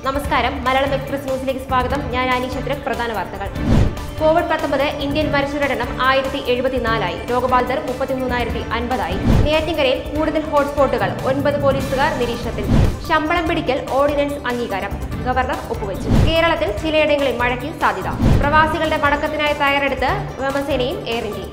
നമസ്കാരം മലയാളം എക്സ്പ്രസ് ന്യൂസിലേക്ക് സ്വാഗതം ഞാൻ ആനി ശത്രുക് പ്രധാന വാർത്തകൾ കോവിഡ് പത്തൊമ്പത് ഇന്ത്യയിൽ മരിച്ചവരുടെ എണ്ണം ആയിരത്തി എഴുപത്തിനാലായി രോഗബാധിതർ മുപ്പത്തിമൂന്നായിരത്തി അൻപതായി നെയ്യാറ്റിൻകരയിൽ കൂടുതൽ ഹോട്ട്സ്പോട്ടുകൾ ഒൻപത് പോലീസുകാർ നിരീക്ഷണത്തിൽ ശമ്പളം പിടിക്കൽ ഓർഡിനൻസ് അംഗീകാരം ഗവർണർ ഒപ്പുവെച്ചു കേരളത്തിൽ ചിലയിടങ്ങളിൽ മഴയ്ക്ക് സാധ്യത പ്രവാസികളുടെ മടക്കത്തിനായി തയ്യാറെടുത്ത് വ്യോമസേനയും എയർ ഇന്ത്യയും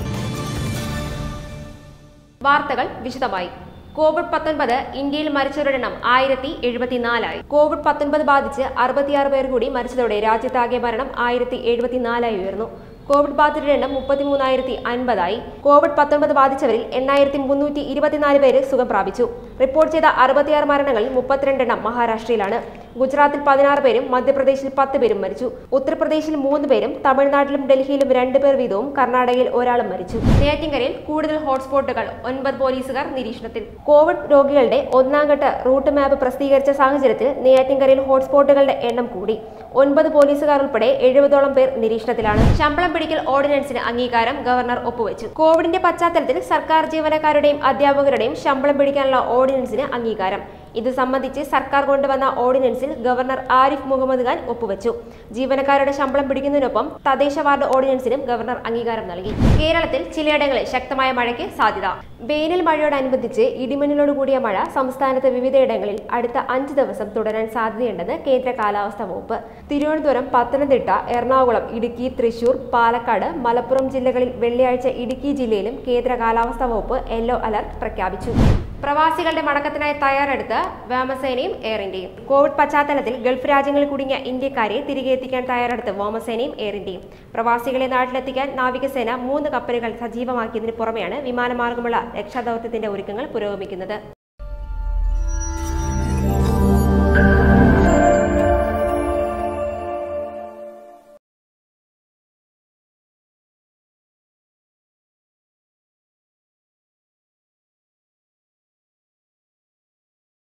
വാർത്തകൾ വിശദമായി കോവിഡ് പത്തൊൻപത് ഇന്ത്യയിൽ മരിച്ചവരുടെ എണ്ണം ആയിരത്തി എഴുപത്തിനാലായി കോവിഡ് പത്തൊൻപത് ബാധിച്ച് അറുപത്തിയാറ് പേർ കൂടി മരിച്ചതോടെ രാജ്യത്താകെ മരണം ആയിരത്തി എഴുപത്തിനാലായി ഉയർന്നു കോവിഡ് ബാധിതരുടെ എണ്ണം മുപ്പത്തിമൂന്നായിരത്തി അൻപതായി കോവിഡ് പത്തൊൻപത് ബാധിച്ചവരിൽ എണ്ണായിരത്തി മുന്നൂറ്റി ഇരുപത്തിനാല് പേര് സുഖം പ്രാപിച്ചു റിപ്പോർട്ട് ചെയ്ത അറുപത്തിയാറ് മരണങ്ങളിൽ മുപ്പത്തിരണ്ടെണ്ണം മഹാരാഷ്ട്രയിലാണ് ഗുജറാത്തിൽ പതിനാറ് പേരും മധ്യപ്രദേശിൽ പത്ത് പേരും മരിച്ചു ഉത്തർപ്രദേശിൽ മൂന്ന് പേരും തമിഴ്നാട്ടിലും ഡൽഹിയിലും രണ്ട് പേർ വീതവും കർണാടകയിൽ ഒരാളും മരിച്ചു നെയ്യാറ്റിൻകരയിൽ കൂടുതൽ ഹോട്ട്സ്പോട്ടുകൾ ഒൻപത് പോലീസുകാർ നിരീക്ഷണത്തിൽ കോവിഡ് രോഗികളുടെ ഒന്നാം ഘട്ട റൂട്ട് മാപ്പ് പ്രസിദ്ധീകരിച്ച സാഹചര്യത്തിൽ നെയ്യാറ്റിൻകരയിൽ ഹോട്ട്സ്പോട്ടുകളുടെ എണ്ണം കൂടി ഒൻപത് പോലീസുകാർ ഉൾപ്പെടെ എഴുപതോളം പേർ നിരീക്ഷണത്തിലാണ് ശമ്പളം പിടിക്കൽ ഓർഡിനൻസിന് അംഗീകാരം ഗവർണർ ഒപ്പുവെച്ചു കോവിഡിന്റെ പശ്ചാത്തലത്തിൽ സർക്കാർ ജീവനക്കാരുടെയും അധ്യാപകരുടെയും ശമ്പളം പിടിക്കാനുള്ള ഓർഡിനൻസിന് അംഗീകാരം ഇത് സംബന്ധിച്ച് സർക്കാർ കൊണ്ടുവന്ന ഓർഡിനൻസിൽ ഗവർണർ ആരിഫ് മുഹമ്മദ് ഖാൻ ഒപ്പുവെച്ചു ജീവനക്കാരുടെ ശമ്പളം പിടിക്കുന്നതിനൊപ്പം തദ്ദേശ വാർഡ് ഓർഡിനൻസിനും ഗവർണർ അംഗീകാരം നൽകി കേരളത്തിൽ ചിലയിടങ്ങളിൽ ശക്തമായ മഴയ്ക്ക് സാധ്യത വേനൽ മഴയോടനുബന്ധിച്ച് ഇടിമിന്നലോട് കൂടിയ മഴ സംസ്ഥാനത്ത് വിവിധയിടങ്ങളിൽ അടുത്ത അഞ്ച് ദിവസം തുടരാൻ സാധ്യതയുണ്ടെന്ന് കേന്ദ്ര കാലാവസ്ഥാ വകുപ്പ് തിരുവനന്തപുരം പത്തനംതിട്ട എറണാകുളം ഇടുക്കി തൃശൂർ പാലക്കാട് മലപ്പുറം ജില്ലകളിൽ വെള്ളിയാഴ്ച ഇടുക്കി ജില്ലയിലും കേന്ദ്ര കാലാവസ്ഥാ വകുപ്പ് യെല്ലോ അലർട്ട് പ്രഖ്യാപിച്ചു പ്രവാസികളുടെ മടക്കത്തിനായി തയ്യാറെടുത്ത് വ്യോമസേനയും എയർ ഇന്ത്യയും കോവിഡ് പശ്ചാത്തലത്തിൽ ഗൾഫ് രാജ്യങ്ങളിൽ കുടുങ്ങിയ ഇന്ത്യക്കാരെ തിരികെ എത്തിക്കാൻ തയ്യാറെടുത്ത് വ്യോമസേനയും എയർ ഇന്ത്യയും പ്രവാസികളെ നാട്ടിലെത്തിക്കാൻ നാവികസേന മൂന്ന് കപ്പലുകൾ സജീവമാക്കിയതിന് പുറമെയാണ് വിമാനമാർഗമുള്ള രക്ഷാദൌത്യത്തിന്റെ ഒരുക്കങ്ങൾ പുരോഗമിക്കുന്നത്